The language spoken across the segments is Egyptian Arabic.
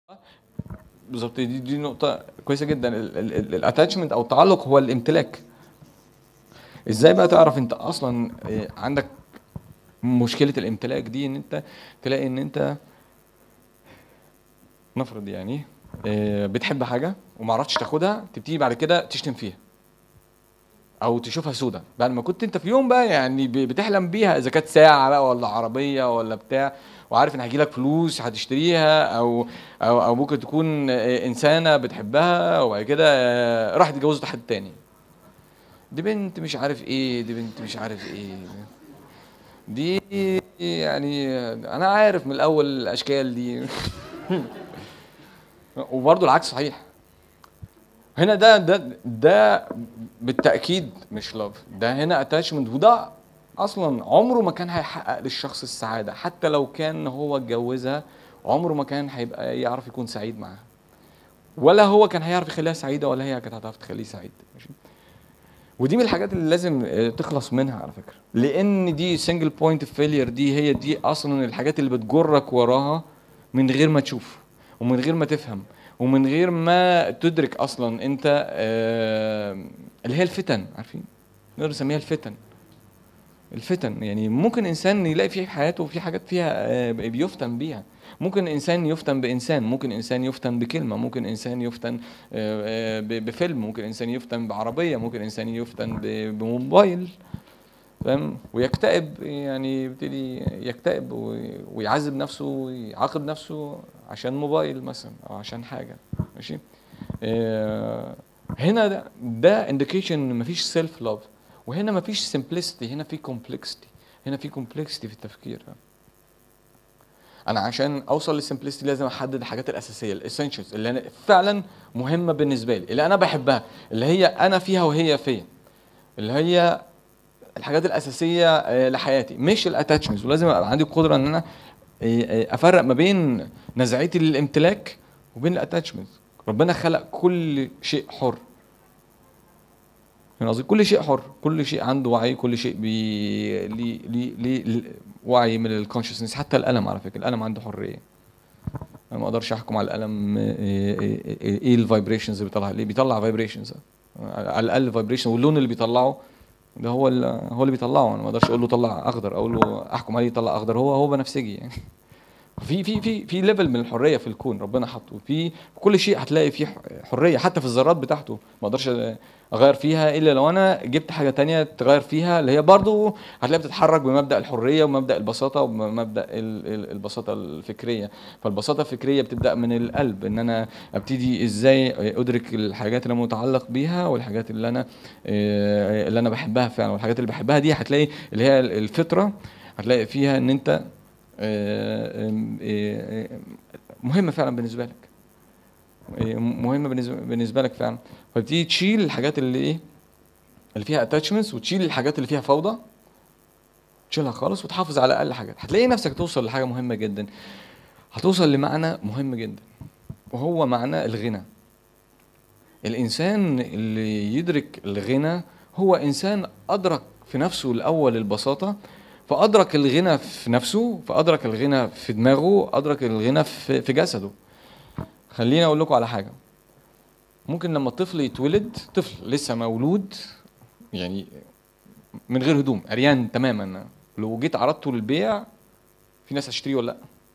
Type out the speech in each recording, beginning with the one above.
بالظبط دي دي نقطة كويسة جدا الاتاتشمنت او التعلق هو الامتلاك ازاي بقى تعرف انت اصلا آه، عندك مشكلة الامتلاك دي ان انت تلاقي ان انت نفرض يعني آه، بتحب حاجة وما عرفتش تاخدها تبتدي بعد كده تشتم فيها او تشوفها سودة بعد ما كنت انت في يوم بقى يعني ب- بتحلم بيها اذا كانت ساعة بقى ولا عربية ولا بتاع وعارف ان هيجيلك فلوس هتشتريها او او او ممكن تكون آه، انسانة بتحبها وبعد كده آه، راحت اتجوزت حد تاني دي بنت مش عارف ايه دي بنت مش عارف ايه دي يعني انا عارف من الاول الاشكال دي وبرضه العكس صحيح هنا ده ده ده بالتاكيد مش لاف ده هنا اتاشمنت وده اصلا عمره ما كان هيحقق للشخص السعاده حتى لو كان هو اتجوزها عمره ما كان هيبقى يعرف يكون سعيد معاها ولا هو كان هيعرف يخليها سعيده ولا هي كانت هتعرف تخليه سعيد ماشي ودي من الحاجات اللي لازم آه، تخلص منها على فكره لان دي سنجل بوينت فيلير دي هي دي اصلا الحاجات اللي بتجرك وراها من غير ما تشوف ومن غير ما تفهم ومن غير ما تدرك اصلا انت آه، اللي هي الفتن عارفين نقدر نسميها الفتن الفتن يعني ممكن انسان يلاقي في حياته في حاجات فيها آه، بيفتن بيها ممكن انسان يفتن بانسان ممكن انسان يفتن بكلمه ممكن انسان يفتن آه، آه، ب- بفيلم ممكن انسان يفتن بعربيه ممكن انسان يفتن ب- بموبايل فاهم ويكتئب يعني يبتدي يكتئب وي- ويعذب نفسه ويعاقب نفسه عشان موبايل مثلا او عشان حاجه ماشي آه، هنا ده ده انديكيشن ان مفيش سيلف لاف وهنا مفيش سمبلسيتي هنا في كومبلكسيتي هنا في كومبلكسيتي في التفكير انا عشان اوصل للسمبلسيتي لازم احدد الحاجات الاساسيه الاسينشالز اللي انا فعلا مهمه بالنسبه لي اللي انا بحبها اللي هي انا فيها وهي فيا اللي هي الحاجات الاساسيه آه، لحياتي مش الاتاتشمنتس ولازم ابقى عندي القدره ان انا آه، آه، افرق ما بين نزعتي للامتلاك وبين الاتاتشمنتس ربنا خلق كل شيء حر فاهم قصدي كل شيء حر كل شيء عنده وعي كل شيء بي ليه ليه ليه وعي من الكونشسنس حتى القلم على فكره القلم عنده حريه انا ما اقدرش احكم على القلم آه، آه، آه، ايه الفايبريشنز اللي بيطلعها ليه بيطلع فايبريشنز على الاقل فايبريشن واللون اللي بيطلعه ده هو اللي هو اللي بيطلعه انا ما اقدرش اقول له طلع اخضر اقول له احكم عليه يطلع اخضر هو هو بنفسجي يعني في في في في ليفل من الحريه في الكون ربنا حاطه في في كل شيء هتلاقي فيه حريه حتى في الذرات بتاعته ما اقدرش اغير فيها الا لو انا جبت حاجه تانية تغير فيها اللي هي برضو هتلاقيها بتتحرك بمبدا الحريه ومبدا البساطه ومبدا ال- ال- البساطه الفكريه فالبساطه الفكريه بتبدا من القلب ان انا ابتدي ازاي ادرك الحاجات اللي انا متعلق بيها والحاجات اللي انا آه، اللي انا بحبها فعلا والحاجات اللي بحبها دي هتلاقي اللي هي الفطره هتلاقي فيها ان انت آه، آم، آه، آه، مهمه فعلا بالنسبه لك آه، مهمه بالنسبه بالنسبه لك فعلا فبتيجي تشيل الحاجات اللي ايه اللي فيها اتاتشمنتس وتشيل الحاجات اللي فيها فوضى تشيلها خالص وتحافظ على اقل حاجات هتلاقي نفسك توصل لحاجه مهمه جدا هتوصل لمعنى مهم جدا وهو معنى الغنى الانسان اللي يدرك الغنى هو انسان ادرك في نفسه الاول البساطه فادرك الغنى في نفسه فادرك الغنى في دماغه ادرك الغنى في في جسده خليني اقول لكم على حاجه ممكن لما الطفل يتولد طفل لسه مولود يعني من غير هدوم عريان تماما لو جيت عرضته للبيع في ناس هتشتريه ولا لا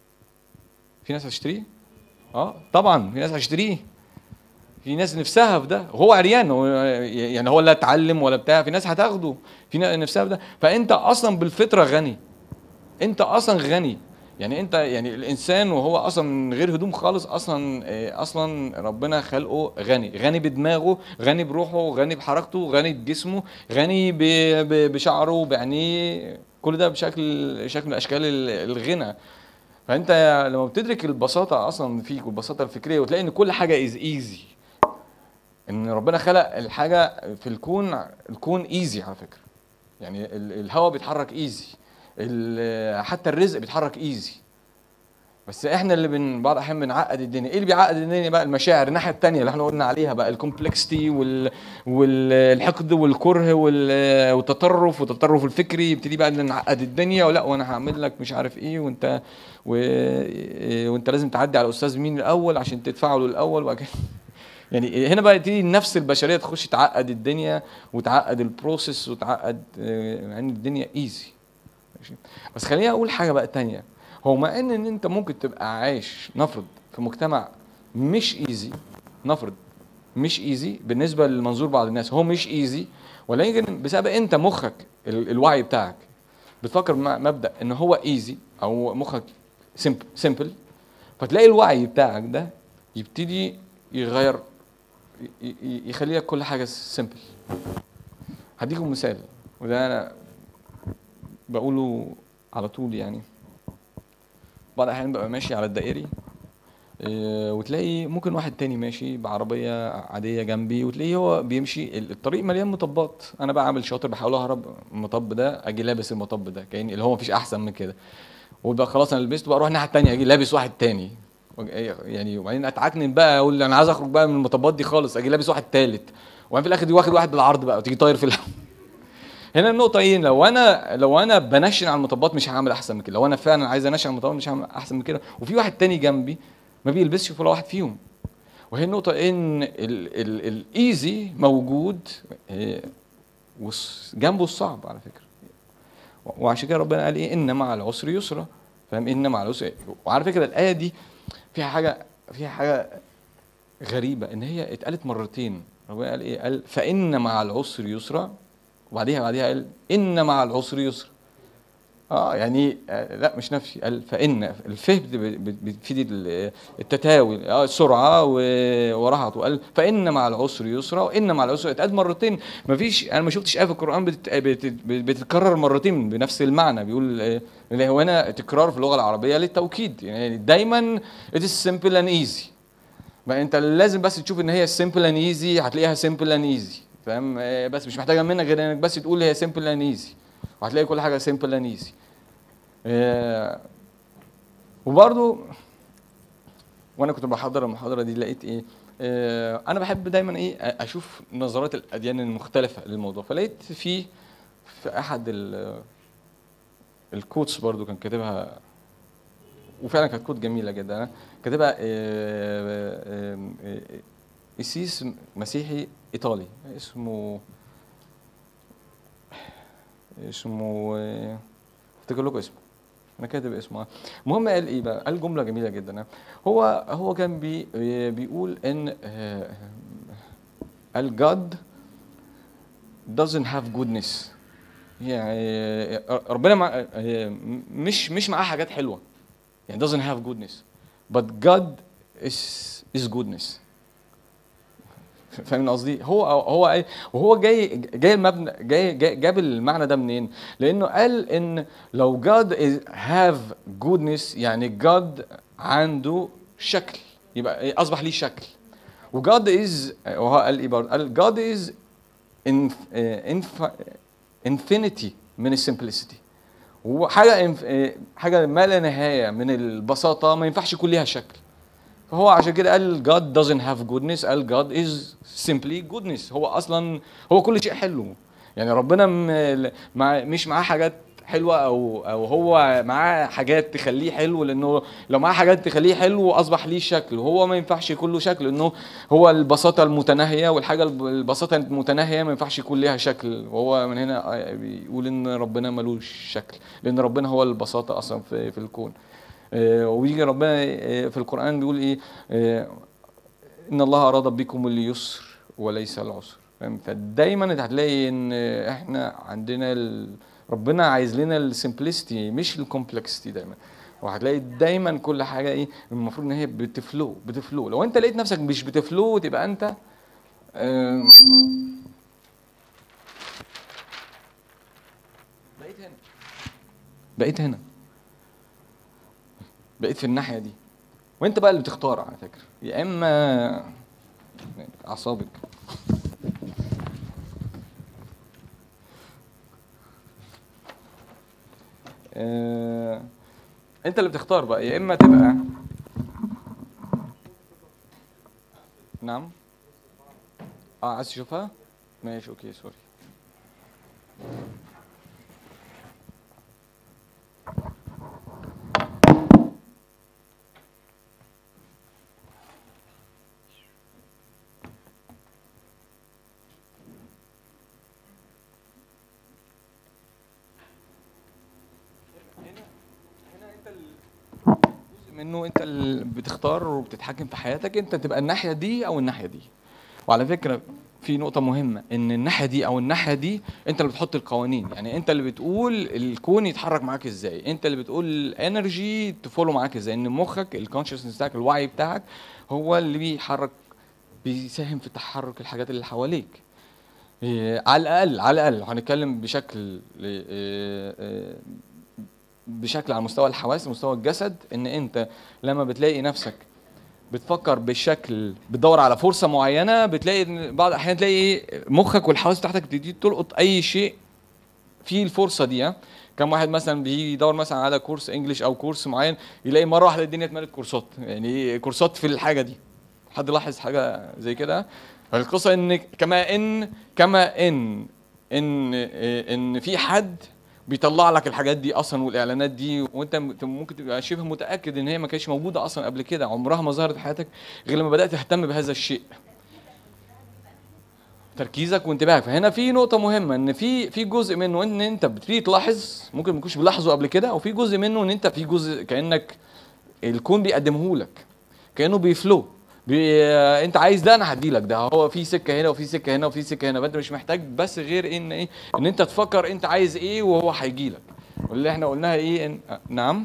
في ناس هتشتريه اه طبعا في ناس هتشتريه في ناس نفسها في ده هو عريان هو يعني هو لا اتعلم ولا بتاع في ناس هتاخده في ناس نفسها في ده فانت اصلا بالفطره غني انت اصلا غني يعني انت يعني الانسان وهو اصلا من غير هدوم خالص اصلا آه، اصلا ربنا خلقه غني غني بدماغه غني بروحه غني بحركته غني بجسمه غني ب- ب- بشعره بعينيه كل ده بشكل شكل من اشكال ال- الغنى فانت لما بتدرك البساطه اصلا فيك والبساطه الفكريه وتلاقي ان كل حاجه از ايزي ان ربنا خلق الحاجه في الكون الكون ايزي على فكره يعني ال- الهواء بيتحرك ايزي ال- حتى الرزق بيتحرك ايزي بس احنا اللي بن بعض الاحيان بنعقد الدنيا ايه اللي بيعقد الدنيا بقى المشاعر الناحيه الثانيه اللي احنا قلنا عليها بقى الكومبلكسيتي وال والحقد والكره وال- والتطرف والتطرف الفكري يبتدي بقى إن نعقد الدنيا ولا وانا هعمل لك مش عارف ايه وانت و... وانت لازم تعدي على الاستاذ مين الاول عشان تدفع له الاول وبعد كده يعني هنا بقى تيجي النفس البشريه تخش تعقد الدنيا وتعقد البروسيس وتعقد آه، مع ان الدنيا ايزي ماشي بس خليني اقول حاجه بقى تانية هو مع ان ان انت ممكن تبقى عايش نفرض في مجتمع مش ايزي نفرض مش ايزي بالنسبه لمنظور بعض الناس هو مش ايزي ولكن بسبب انت مخك ال- الوعي بتاعك بتفكر مع مبدا ان هو ايزي او مخك سيمبل فتلاقي الوعي بتاعك ده يبتدي يغير ي- ي- يخلي لك كل حاجه سيمبل هديكم مثال وده انا بقوله على طول يعني بعض الاحيان ببقى ماشي على الدائري إيه، وتلاقي ممكن واحد تاني ماشي بعربيه عاديه جنبي وتلاقيه هو بيمشي ال- الطريق مليان مطبات انا بقى عامل شاطر بحاول اهرب من المطب ده اجي لابس المطب ده كأن اللي هو مفيش احسن من كده وبقى خلاص انا لبسته بقى اروح الناحيه التانيه اجي لابس واحد تاني وج- يعني وبعدين اتعكنن بقى اقول انا عايز اخرج بقى من المطبات دي خالص اجي لابس واحد تالت وبعدين في الاخر دي واخد واحد بالعرض بقى وتيجي طاير في الهواء هنا النقطة ايه؟ لو انا لو انا بنشن على المطبات مش هعمل احسن من كده، لو انا فعلا عايز انشن على المطبات مش هعمل احسن من كده، وفي واحد تاني جنبي ما بيلبسش ولا واحد فيهم. وهي النقطة ان الايزي موجود آه، والص- جنبه الصعب على فكرة. و- وعشان كده ربنا قال ايه؟ ان مع العسر يسرا. فاهم؟ ان مع العسر وعلى فكرة الآية دي فيها حاجة فيها حاجة غريبة ان هي اتقالت مرتين. ربنا قال ايه؟ قال فإن مع العسر يسرا وبعديها بعديها قال ان مع العسر يسر اه يعني آه لا مش نفسي قال فان الفه بت- بت- بتفيد ال- التتاوي اه السرعه و- وراها وقال فان مع العسر يسرا وان مع العسر اتقال مرتين ما فيش انا ما شفتش ايه في القران بتت- بت- بتتكرر مرتين بنفس المعنى بيقول آه، اللي هو هنا تكرار في اللغه العربيه للتوكيد يعني دايما it is simple and easy ما انت لازم بس تشوف ان هي سيمبل اند ايزي هتلاقيها سيمبل اند ايزي فاهم آه، بس مش محتاجه منك غير انك بس تقول هي سيمبل اند ايزي وهتلاقي كل حاجه سيمبل اند ايزي وبرضو وانا كنت بحضر المحاضره دي لقيت ايه آه، انا بحب دايما ايه أ- اشوف نظرات الاديان المختلفه للموضوع فلقيت في في احد ال- الكوتس برضو كان كاتبها وفعلا كانت كود جميله جدا انا كاتبها آه، آه، آه، قسيس مسيحي ايطالي اسمه اسمه آه، افتكر لكم اسمه انا كاتب اسمه المهم قال ايه بقى قال جمله جميله جدا هو هو كان بي آه، بيقول ان آه، قال God doesn't have goodness يعني آه، ربنا مع آه، مش مش معاه حاجات حلوه يعني doesn't have goodness but God is is goodness فاهم قصدي هو هو ايه وهو جاي جاي المبنى جاي, جاي جاب المعنى ده منين لانه قال ان لو God is have goodness يعني God عنده شكل يبقى إيه؟ اصبح ليه شكل وجاد از وهو قال ايه برضه قال God is in, uh, infinity من السمبlicity وحاجه inf- آه، حاجه ما لا نهايه من البساطه ما ينفعش يكون ليها شكل فهو عشان كده قال God doesn't have goodness قال God is simply goodness هو اصلا هو كل شيء حلو يعني ربنا م- مع مش معاه حاجات حلوه او او هو معاه حاجات تخليه حلو لانه لو معاه حاجات تخليه حلو اصبح ليه شكل وهو ما ينفعش يكون له شكل لانه هو البساطه المتناهيه والحاجه الب- البساطه المتناهيه ما ينفعش يكون ليها شكل وهو من هنا بيقول ان ربنا ملوش شكل لان ربنا هو البساطه اصلا في, في الكون آه، ويجي ربنا آه، في القرآن بيقول إيه آه، إن الله أراد بكم اليسر وليس العسر فاهم؟ فدايما هتلاقي إن إحنا عندنا ال... ربنا عايز لنا السمبلسيتي مش الكومبلكسيتي دايما وهتلاقي دايما كل حاجه ايه المفروض ان هي بتفلو بتفلو لو انت لقيت نفسك مش بتفلو تبقى انت آه، بقيت هنا بقيت هنا بقيت في الناحيه دي وانت بقى اللي بتختار على فكره يا اما اعصابك آه، انت اللي بتختار بقى يا اما تبقى نعم اه عايز تشوفها ماشي اوكي سوري منه انت اللي بتختار وبتتحكم في حياتك انت تبقى الناحيه دي او الناحيه دي وعلى فكره في نقطة مهمة إن الناحية دي أو الناحية دي أنت اللي بتحط القوانين، يعني أنت اللي بتقول الكون يتحرك معاك إزاي، أنت اللي بتقول الانرجي تفولو معاك إزاي، إن مخك الكونشسنس بتاعك الوعي بتاعك هو اللي بيحرك بيساهم في تحرك الحاجات اللي حواليك. إيه، على الأقل على الأقل هنتكلم بشكل إيه، إيه، بشكل على مستوى الحواس مستوى الجسد ان انت لما بتلاقي نفسك بتفكر بشكل بتدور على فرصه معينه بتلاقي إن بعض الاحيان تلاقي ايه مخك والحواس بتاعتك بتبتدي تلقط اي شيء في الفرصه دي ها كم واحد مثلا بيجي يدور مثلا على كورس انجليش او كورس معين يلاقي مره واحده الدنيا اتملت كورسات يعني كورسات في الحاجه دي حد لاحظ حاجه زي كده القصه ان كما ان كما ان ان ان في حد بيطلع لك الحاجات دي اصلا والاعلانات دي وانت م- ممكن تبقى شبه متاكد ان هي ما كانتش موجوده اصلا قبل كده عمرها ما ظهرت في حياتك غير لما بدات تهتم بهذا الشيء تركيزك وانتباهك فهنا في نقطه مهمه ان في في جزء منه ان انت بتبتدي تلاحظ ممكن ما تكونش بتلاحظه قبل كده وفي جزء منه ان انت في جزء كانك الكون بيقدمه لك كانه بيفلو بي... انت عايز ده انا هدي لك ده هو في سكه هنا وفي سكه هنا وفي سكه هنا فانت مش محتاج بس غير ان ايه ان انت تفكر انت عايز ايه وهو هيجي لك واللي احنا قلناها ايه إن... آه، نعم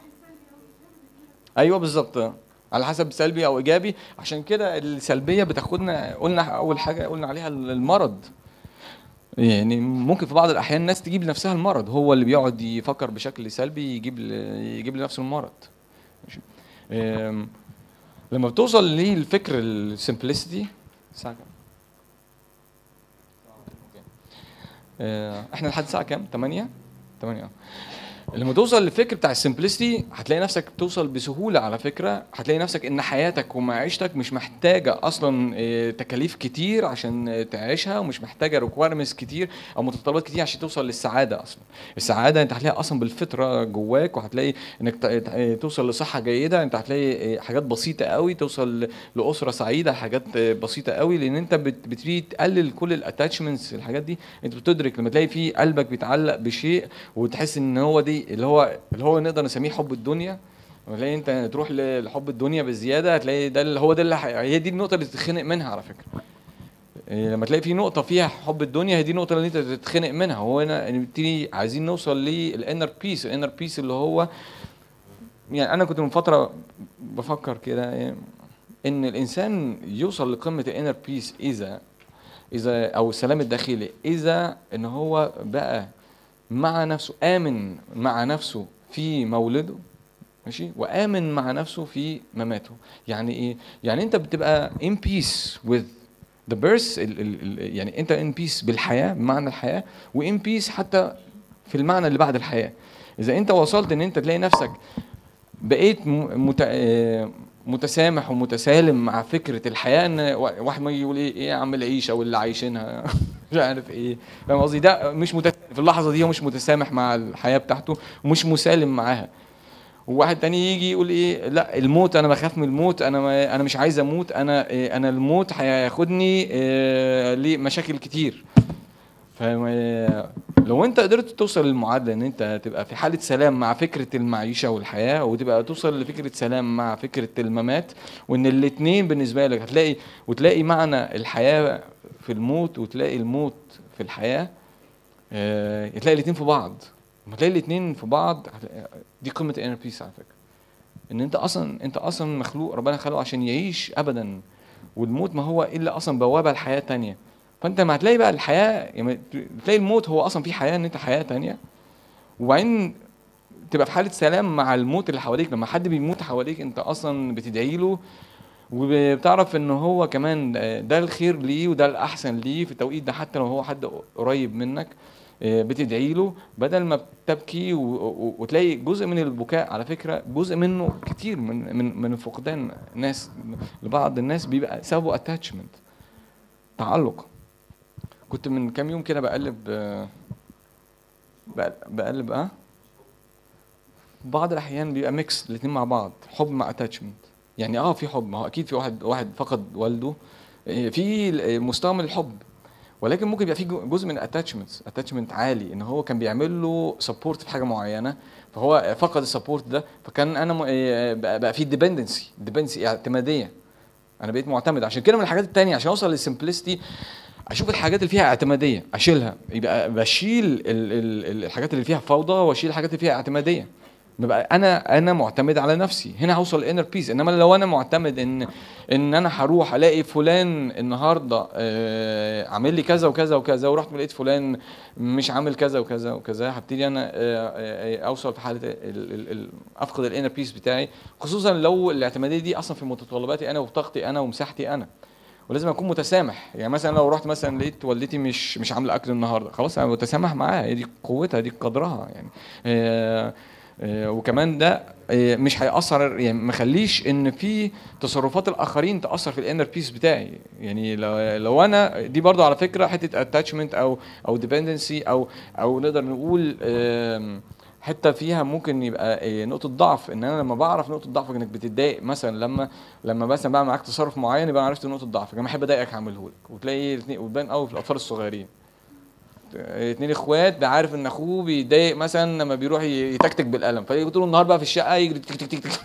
ايوه بالظبط على حسب سلبي او ايجابي عشان كده السلبيه بتاخدنا قلنا اول حاجه قلنا عليها المرض يعني ممكن في بعض الاحيان الناس تجيب لنفسها المرض هو اللي بيقعد يفكر بشكل سلبي يجيب ل... يجيب لنفسه المرض ماشي أم، لما بتوصل للفكر السمبلسيتي الساعه كام؟ أوكي. آه، احنا لحد الساعه كام 8 8 اه لما توصل للفكر بتاع السمبلسيتي هتلاقي نفسك توصل بسهوله على فكره هتلاقي نفسك ان حياتك ومعيشتك مش محتاجه اصلا آه، تكاليف كتير عشان آه، تعيشها ومش محتاجه ريكويرمنتس كتير او متطلبات كتير عشان توصل للسعاده اصلا السعاده انت هتلاقيها اصلا بالفطره جواك وهتلاقي انك ت- ت- توصل لصحه جيده انت هتلاقي آه، حاجات بسيطه قوي توصل لاسره سعيده حاجات آه، بسيطه قوي لان انت بت- بتبتدي تقلل كل الاتاتشمنتس الحاجات دي انت بتدرك لما تلاقي في قلبك بيتعلق بشيء وتحس ان هو دي اللي هو اللي هو نقدر نسميه حب الدنيا لما تلاقي انت تروح ل- لحب الدنيا بالزياده هتلاقي ده اللي هو ده اللي ح- هي دي النقطه اللي تتخنق منها على فكره إيه، لما تلاقي في نقطه فيها حب الدنيا هي دي النقطه اللي انت تتخنق منها هو هنا نبتدي عايزين نوصل للانر بيس الانر بيس اللي هو يعني انا كنت من فتره بفكر كده إيه، ان الانسان يوصل لقمه الانر بيس اذا اذا او السلام الداخلي اذا ان هو بقى مع نفسه امن مع نفسه في مولده ماشي وامن مع نفسه في مماته يعني ايه يعني انت بتبقى in peace with the birth ال ال ال يعني انت in peace بالحياه بمعنى الحياه وin peace حتى في المعنى اللي بعد الحياه اذا انت وصلت ان انت تلاقي نفسك بقيت م- مت... آه، متسامح ومتسالم مع فكره الحياه ان وا- واحد ما يجي يقول ايه ايه يا عم العيشه واللي عايشينها مش عارف ايه فاهم قصدي ده مش مت... في اللحظه دي هو مش متسامح مع الحياه بتاعته ومش مسالم معاها وواحد تاني يجي يقول ايه لا الموت انا بخاف من الموت انا ما انا مش عايز اموت انا إيه انا الموت هياخدني إيه لمشاكل كتير فما- لو انت قدرت توصل للمعادله ان انت تبقى في حاله سلام مع فكره المعيشه والحياه وتبقى توصل لفكره سلام مع فكره الممات وان الاثنين بالنسبه لك هتلاقي وتلاقي معنى الحياه في الموت وتلاقي الموت في الحياه آه، تلاقي الاثنين في بعض لما تلاقي الاثنين في بعض هتلاقي- دي قمه الانر بيس على فكره ان انت اصلا انت اصلا مخلوق ربنا خلقه عشان يعيش ابدا والموت ما هو الا اصلا بوابه لحياه تانية فانت ما هتلاقي بقى الحياه يعني تلاقي الموت هو اصلا في حياه ان انت حياه تانية وبعدين تبقى في حاله سلام مع الموت اللي حواليك لما حد بيموت حواليك انت اصلا بتدعي له وبتعرف ان هو كمان ده الخير ليه وده الاحسن ليه في التوقيت ده حتى لو هو حد قريب منك آه، بتدعي له بدل ما بتبكي و- و- وتلاقي جزء من البكاء على فكره جزء منه كتير من من من فقدان ناس لبعض الناس بيبقى سببه اتاتشمنت تعلق كنت من كام يوم كده بقلب آه، بقل- بقلب اه بعض الاحيان بيبقى ميكس الاثنين مع بعض حب مع اتاتشمنت يعني اه في حب ما هو اكيد في واحد واحد فقد والده آه، في مستوى من الحب ولكن ممكن يبقى في جو- جزء من اتاتشمنت اتاتشمنت عالي ان هو كان بيعمل له سبورت في حاجه معينه فهو فقد السبورت ده فكان انا م- آه، بقى بقى في ديبندنسي ديبندنسي اعتماديه انا بقيت معتمد عشان كده من الحاجات التانية عشان اوصل للسمبلستي اشوف الحاجات اللي فيها اعتماديه اشيلها يبقى بشيل ال- ال- ال- الحاجات اللي فيها فوضى واشيل الحاجات اللي فيها اعتماديه ببقى انا انا معتمد على نفسي هنا هوصل لانر بيس انما لو انا معتمد ان ان انا هروح الاقي فلان النهارده آه، عامل لي كذا وكذا وكذا ورحت لقيت فلان مش عامل كذا وكذا وكذا هبتدي انا آه، آه، اوصل في حاله ال- ال- ال- افقد الانر بيس بتاعي خصوصا لو الاعتماديه دي اصلا في متطلباتي انا وطاقتي انا ومساحتي انا ولازم اكون متسامح يعني مثلا لو رحت مثلا لقيت والدتي مش مش عامله اكل النهارده خلاص انا متسامح معاها هي دي قوتها دي قدرها يعني آه، آه، وكمان ده آه، مش هيأثر يعني ما خليش ان في تصرفات الاخرين تأثر في الانر بيس بتاعي يعني لو لو انا دي برضو على فكره حته اتاتشمنت او او ديبندنسي او او نقدر نقول آم، حته فيها ممكن يبقى آه، نقطه ضعف ان انا لما بعرف نقطه ضعفك انك بتتضايق مثلا لما لما مثلا بعمل معاك تصرف معين يبقى انا عرفت نقطه ضعفك انا بحب اضايقك هعمله لك وتلاقي الاثنين وتبان قوي في الاطفال الصغيرين اتنين اخوات عارف ان اخوه بيتضايق مثلا لما بيروح ي- يتكتك بالقلم فيجي طول النهار بقى في الشقه يجري تك تك تك تك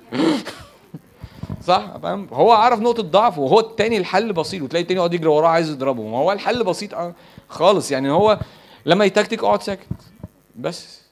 صح فاهم هو عرف نقطه ضعف وهو التاني الحل بسيط وتلاقي التاني يقعد يجري وراه عايز يضربه ما هو الحل بسيط اه خالص يعني هو لما يتكتك اقعد ساكت بس